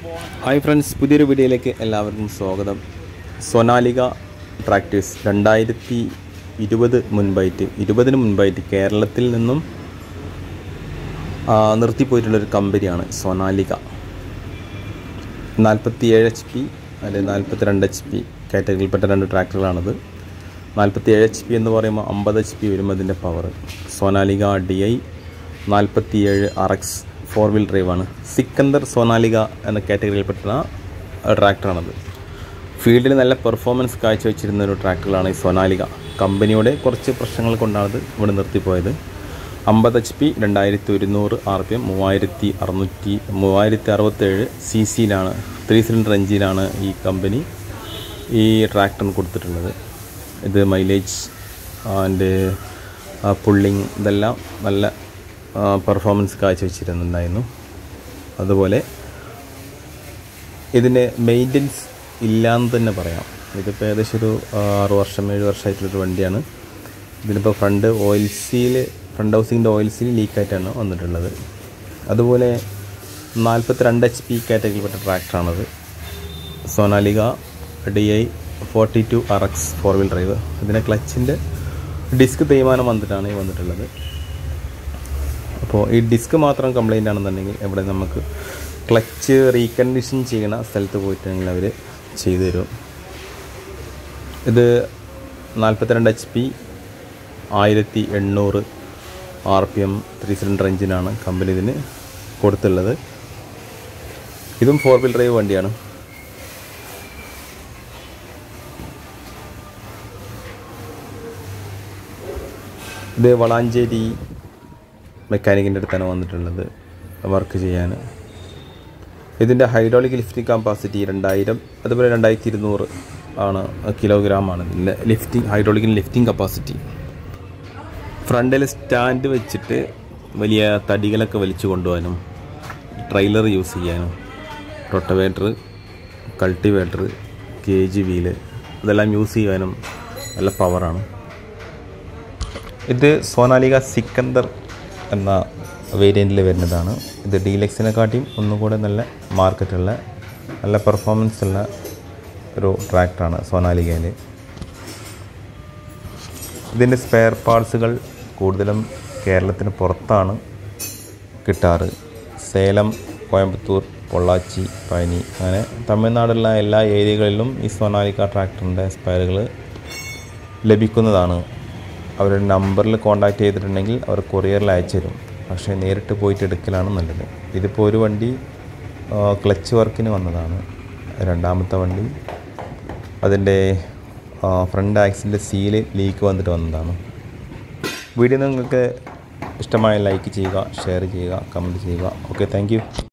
hi friends പുതിയൊരു വീഡിയോയിലേക്ക് എല്ലാവർക്കും സ്വാഗതം സൊനാലിക ട്രാക്ടേഴ്സ് രണ്ടായിരത്തി ഇരുപത് മുൻപായിട്ട് ഇരുപതിന് മുൻപായിട്ട് കേരളത്തിൽ നിന്നും ആ, നിർത്തിപ്പോയിട്ടുള്ളൊരു കമ്പനിയാണ് സൊനാലിക നാൽപ്പത്തി ഏഴ് എച്ച് പി അല്ലെങ്കിൽ നാൽപ്പത്തി രണ്ട് എച്ച് പി കാറ്റഗറിയിൽപ്പെട്ട രണ്ട് ട്രാക്ടറുകളാണത് നാൽപ്പത്തി ഏഴ് എച്ച് പി എന്ന് പറയുമ്പോൾ അമ്പത് എച്ച് പി വരും അതിൻ്റെ പവർ സോനാലിക ഡി ഐ നാൽപ്പത്തി ഏഴ് ആർ എക്സ് ഫോർ വീൽ ഡ്രൈവാണ് സിക്കന്ദർ സോനാലിക എന്ന കാറ്റഗറിയിൽപ്പെട്ട ട്രാക്ടറാണത് ഫീൽഡിൽ നല്ല പെർഫോമൻസ് കാഴ്ചവെച്ചിരുന്ന ഒരു ട്രാക്ടറാണ് ഈ സോനാലിക കമ്പനിയുടെ കുറച്ച് പ്രശ്നങ്ങൾ കൊണ്ടാണ് ഇത് ഇവിടെ നിർത്തിപ്പോയത് അമ്പത് എച്ച് പി രണ്ടായിരത്തി ഒരുന്നൂറ് ആർ പി എം മൂവായിരത്തി അറുന്നൂറ്റി മൂവായിരത്തി അറുപത്തേഴ് സി സിയിലാണ് ത്രീ സിലിണ്ടർ എഞ്ചിനാണ് ഈ കമ്പനി ഈ ട്രാക്ടറിന് കൊടുത്തിട്ടുള്ളത് ഇത് മൈലേജ് ആൻഡ് പുള്ളിങ് ഇതെല്ലാം നല്ല പെർഫോമൻസ് കാഴ്ചവെച്ചിരുന്നുണ്ടായിരുന്നു അതുപോലെ ഇതിന് മെയിൻ്റനൻസ് ഇല്ലയെന്ന് തന്നെ പറയാം ഇതിപ്പോൾ ഏകദേശം ഒരു ആറ് വർഷം ഏഴ് വർഷമായിട്ടുള്ളൊരു വണ്ടിയാണ് ഇതിനിപ്പോൾ ഫ്രണ്ട് ഓയിൽ സീൽ ഫ്രണ്ട് ഹൗസിങ്ങിൻ്റെ ഓയിൽ സീൽ ലീക്കായിട്ടാണ് വന്നിട്ടുള്ളത് അതുപോലെ നാൽപ്പത്തി രണ്ട് എച്ച് പി കാറ്റഗറിയിൽപ്പെട്ട ട്രാക്ടറാണത് Sonalika D I forty two R X four wheel drive ഇതിൻ്റെ ക്ലച്ചിൻ്റെ ഡിസ്ക് തേയ്മാനം വന്നിട്ടാണ് ഈ വന്നിട്ടുള്ളത് അപ്പോൾ ഈ ഡിസ്ക് മാത്രം കംപ്ലൈൻ്റ് ആണെന്നുണ്ടെങ്കിൽ ഇവിടെ നമുക്ക് ക്ലച്ച് റീകണ്ടീഷൻ ചെയ്യണ സ്ഥലത്ത് പോയിട്ടുണ്ടെങ്കിൽ അവർ ചെയ്തു തരും ഇത് നാൽപ്പത്തിരണ്ട് എച്ച് പി ആയിരത്തി എണ്ണൂറ് R P M three cylinder എഞ്ചിനാണ് കമ്പനി ഇതിന് കൊടുത്തുള്ളത് ഇതും ഫോർ വീൽ ഡ്രൈവ് വണ്ടിയാണ് ഇത് വളാഞ്ചേരി മെക്കാനിക്കിൻ്റെ അടുത്താണ് വന്നിട്ടുള്ളത് വർക്ക് ചെയ്യാൻ ഇതിൻ്റെ ഹൈഡ്രോളിക് ലിഫ്റ്റിംഗ് കപ്പാസിറ്റി രണ്ടായിരം അതുപോലെ രണ്ടായിരത്തി ഇരുന്നൂറ് ആണ് കിലോഗ്രാം ആണ് ഇതിൻ്റെ ലിഫ്റ്റിംഗ് ഹൈഡ്രോളിക്കിൻ്റെ ലിഫ്റ്റിംഗ് കപ്പാസിറ്റി ഫ്രണ്ടിൽ സ്റ്റാൻഡ് വെച്ചിട്ട് വലിയ തടികളൊക്കെ വലിച്ചു കൊണ്ടുപോകാനും ട്രെയിലർ യൂസ് ചെയ്യാനും rotavator cultivator K G wheel ഇതെല്ലാം യൂസ് ചെയ്യാനും നല്ല പവറാണ് ഇത് സോനാലിക സിക്കന്ദർ എന്ന വേരിയൻറ്റിൽ വരുന്നതാണ് ഇത് ഡീലക്സിനെക്കാട്ടിയും ഒന്നുകൂടെ നല്ല മാർക്കറ്റുള്ള നല്ല പെർഫോമൻസ് ഉള്ള ഒരു ട്രാക്ടറാണ് സോനാലികയിൽ ഇതിൻ്റെ സ്പെയർ പാർട്സുകൾ കൂടുതലും കേരളത്തിന് പുറത്താണ് കിട്ടാറ് സേലം കോയമ്പത്തൂർ പൊള്ളാച്ചി പഴനി അങ്ങനെ തമിഴ്നാടുള്ള എല്ലാ ഏരിയകളിലും ഈ സോനാലിക്ക ട്രാക്ടറിൻ്റെ സ്പെയറുകൾ ലഭിക്കുന്നതാണ് അവരുടെ നമ്പറിൽ കോൺടാക്റ്റ് ചെയ്തിട്ടുണ്ടെങ്കിൽ അവർ കൊറിയറിൽ അയച്ചു തരും പക്ഷേ നേരിട്ട് പോയിട്ട് എടുക്കലാണ് നല്ലത് ഇതിപ്പോൾ ഒരു വണ്ടി ക്ലച്ച് വർക്കിന് വന്നതാണ് രണ്ടാമത്തെ വണ്ടി അതിൻ്റെ ഫ്രണ്ട് ആക്സിൻ്റെ സീല് ലീക്ക് വന്നിട്ട് വന്നതാണ് വീഡിയോ നിങ്ങൾക്ക് ഇഷ്ടമായ ലൈക്ക് ചെയ്യുക ഷെയർ ചെയ്യുക കമൻറ്റ് ചെയ്യുക ഓക്കെ താങ്ക്